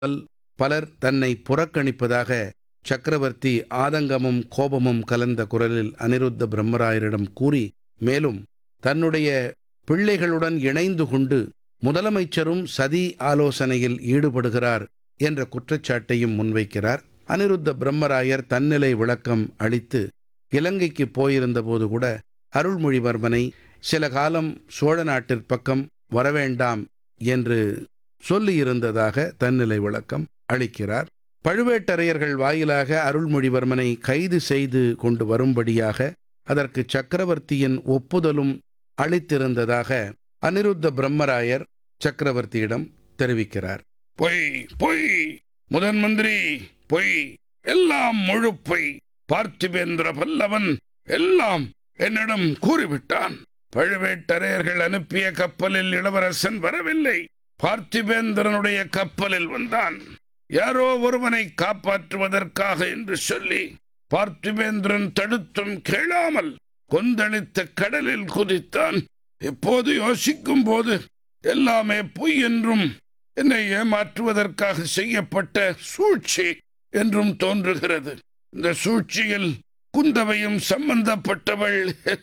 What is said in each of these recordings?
பலர் தன்னை புறக்கணிப்பதாக சக்கரவர்த்தி ஆதங்கமும் கோபமும் கலந்த குரலில் அனிருத்த பிரம்மராயரிடம் கூறி மேலும் தன்னுடைய பிள்ளைகளுடன் இணைந்து கொண்டு முதலமைச்சரும் சதி ஆலோசனையில் ஈடுபடுகிறார் என்ற குற்றச்சாட்டையும் முன்வைக்கிறார் அனிருத்த பிரம்மராயர் தன்னிலை விளக்கம் அளித்து இலங்கைக்கு போயிருந்தபோது கூட அருள்மொழிவர்மனை சில காலம் சோழ நாட்டிற் பக்கம் வரவேண்டாம் என்று சொல்லியிருந்ததாக தன்னிலை விளக்கம் அளிக்கிறார் பழுவேட்டரையர்கள் வாயிலாக அருள்மொழிவர்மனை கைது செய்து கொண்டு வரும்படியாக அதற்கு சக்கரவர்த்தியின் ஒப்புதலும் அளித்திருந்ததாக அனிருத்த பிரம்மராயர் சக்கரவர்த்தியிடம் தெரிவிக்கிறார் பொய் பொய் முதன் மந்திரி பொய் எல்லாம் முழு பொய் பார்த்திபேந்திர பல்லவன் எல்லாம் என்னிடம் கூறிவிட்டான் பழுவேட்டரையர்கள் அனுப்பிய கப்பலில் இளவரசன் வரவில்லை பார்த்திபேந்திரனுடைய கப்பலில் வந்தான் யாரோ ஒருவனை காப்பாற்றுவதற்காக என்று சொல்லி பார்த்திபேந்திரன் தடுத்தும் கேளாமல் கொந்தளித்த கடலில் குதித்தான் இப்போது யோசிக்கும் போது எல்லாமே பொய் என்றும் என்னை ஏமாற்றுவதற்காக செய்யப்பட்ட சூழ்ச்சி என்றும் தோன்றுகிறது இந்த சூழ்ச்சியில் குந்தவையும் சம்பந்தப்பட்டவள்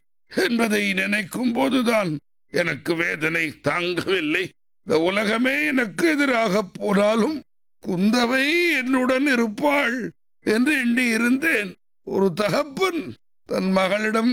என்பதை நினைக்கும் போதுதான் எனக்கு வேதனை தாங்கவில்லை இந்த உலகமே எனக்கு எதிராக போனாலும் குந்தவை என்னுடன் இருப்பாள் என்று எண்ணி இருந்தேன் ஒரு தகப்பன் தன் மகளிடம்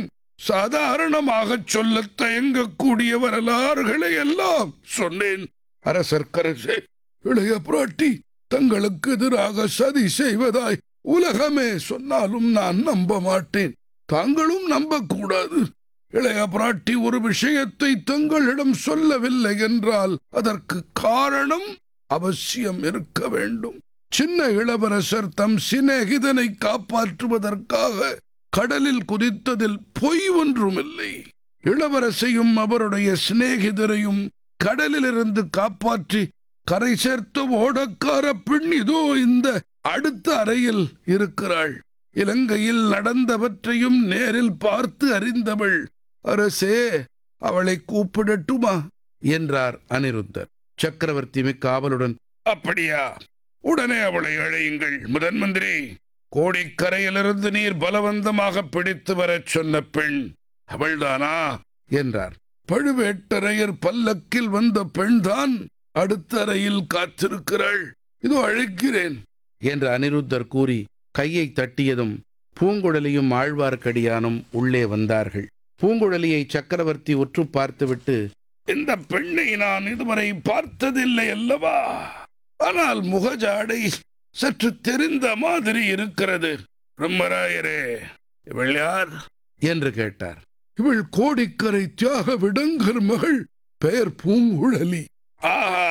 சாதாரணமாக சொல்ல தயங்கக்கூடிய வரலாறுகளை எல்லாம் சொன்னேன் அரசர்க்கரசே இளைய பிராட்டி தங்களுக்கு எதிராக சதி செய்வதாய் உலகமே சொன்னாலும் நான் நம்ப மாட்டேன் தாங்களும் நம்பக்கூடாது இளைய பிராட்டி ஒரு விஷயத்தை தங்களிடம் சொல்லவில்லை என்றால் அதற்கு காரணம் அவசியம் இருக்க வேண்டும் சின்ன இளவரசர் தம் சிநேகிதனை காப்பாற்றுவதற்காக கடலில் குதித்ததில் பொய் ஒன்றுமில்லை இளவரசையும் அவருடைய சிநேகிதரையும் கடலிலிருந்து காப்பாற்றி கரை சேர்த்த ஓடக்கார பெண் இதோ இந்த அடுத்த அறையில் இருக்கிறாள் இலங்கையில் நடந்தவற்றையும் நேரில் பார்த்து அறிந்தவள் அரசே அவளை கூப்பிடட்டுமா என்றார் அனிருத்தர் சக்கரவர்த்தி மிக்க ஆவலுடன் அப்படியா உடனே அவளை அழையுங்கள் முதன் மந்திரி கோடிக்கரையிலிருந்து நீர் பலவந்தமாக பிடித்து வரச் சொன்ன பெண் அவள்தானா என்றார் பழுவேட்டரையர் பல்லக்கில் வந்த பெண்தான் அடுத்த அறையில் காத்திருக்கிறாள் இதோ அழைக்கிறேன் என்று அனிருத்தர் கூறி கையை தட்டியதும் பூங்குழலியும் ஆழ்வார்க்கடியானும் உள்ளே வந்தார்கள் பூங்குழலியை சக்கரவர்த்தி உற்று பார்த்துவிட்டு இந்த பெண்ணை நான் இதுவரை பார்த்ததில்லை அல்லவா ஆனால் முகஜாடை சற்று தெரிந்த மாதிரி இருக்கிறது பிரம்மராயரே இவள் யார் என்று கேட்டார் இவள் கோடிக்கரை தியாக விடங்கர் மகள் பெயர் பூங்குழலி ஆஹா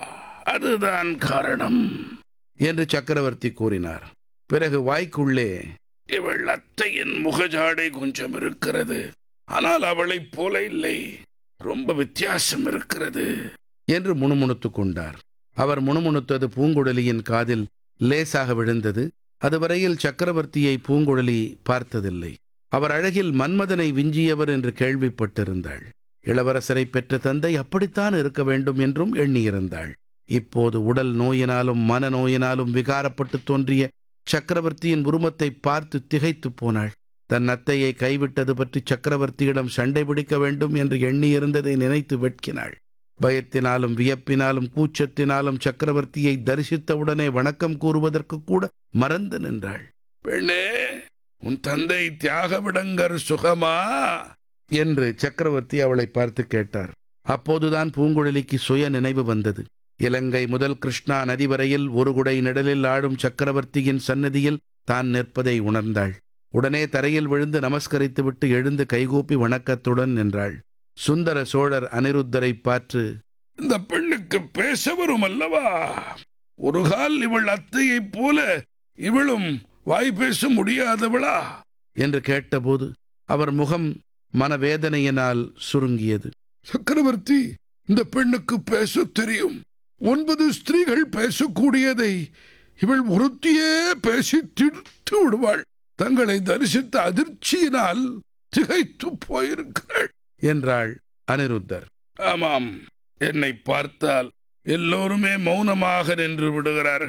அதுதான் காரணம் என்று சக்கரவர்த்தி கூறினார் பிறகு வாய்க்குள்ளே இவள் அத்தையின் முகஜாடை கொஞ்சம் இருக்கிறது ஆனால் அவளைப் போல இல்லை ரொம்ப வித்தியாசம் இருக்கிறது என்று முணுமுணுத்துக் கொண்டார் அவர் முணுமுணுத்தது பூங்குழலியின் காதில் லேசாக விழுந்தது அதுவரையில் சக்கரவர்த்தியை பூங்குழலி பார்த்ததில்லை அவர் அழகில் மன்மதனை விஞ்சியவர் என்று கேள்விப்பட்டிருந்தாள் இளவரசரை பெற்ற தந்தை அப்படித்தான் இருக்க வேண்டும் என்றும் எண்ணியிருந்தாள் இப்போது உடல் நோயினாலும் மன நோயினாலும் விகாரப்பட்டு தோன்றிய சக்கரவர்த்தியின் உருவத்தை பார்த்து திகைத்துப் போனாள் தன் அத்தையை கைவிட்டது பற்றி சக்கரவர்த்தியிடம் சண்டை பிடிக்க வேண்டும் என்று எண்ணியிருந்ததை நினைத்து வெட்கினாள் பயத்தினாலும் வியப்பினாலும் கூச்சத்தினாலும் சக்கரவர்த்தியை தரிசித்தவுடனே வணக்கம் கூறுவதற்கு கூட மறந்து நின்றாள் பெண்ணே உன் தந்தை தியாகவிடங்கர் சுகமா என்று சக்கரவர்த்தி அவளை பார்த்து கேட்டார் அப்போதுதான் பூங்குழலிக்கு சுய நினைவு வந்தது இலங்கை முதல் கிருஷ்ணா நதி வரையில் ஒரு குடை நிழலில் ஆடும் சக்கரவர்த்தியின் சன்னதியில் தான் நிற்பதை உணர்ந்தாள் உடனே தரையில் விழுந்து நமஸ்கரித்துவிட்டு எழுந்து கைகூப்பி வணக்கத்துடன் நின்றாள் சுந்தர சோழர் அனிருத்தரை பார்த்து இந்த பெண்ணுக்கு பேச வரும் அல்லவா ஒரு கால் இவள் அத்தையைப் போல இவளும் வாய் பேச முடியாதவளா என்று கேட்டபோது அவர் முகம் மனவேதனையினால் சுருங்கியது சக்கரவர்த்தி இந்த பெண்ணுக்கு பேச தெரியும் ஒன்பது ஸ்திரீகள் பேசக்கூடியதை இவள் ஒருத்தியே பேசி திடுத்து விடுவாள் தங்களை தரிசித்த அதிர்ச்சியினால் திகைத்து போயிருக்கிறாள் என்றாள் அனிருத்தர் ஆமாம் என்னை பார்த்தால் எல்லோருமே மௌனமாக நின்று விடுகிறார்கள்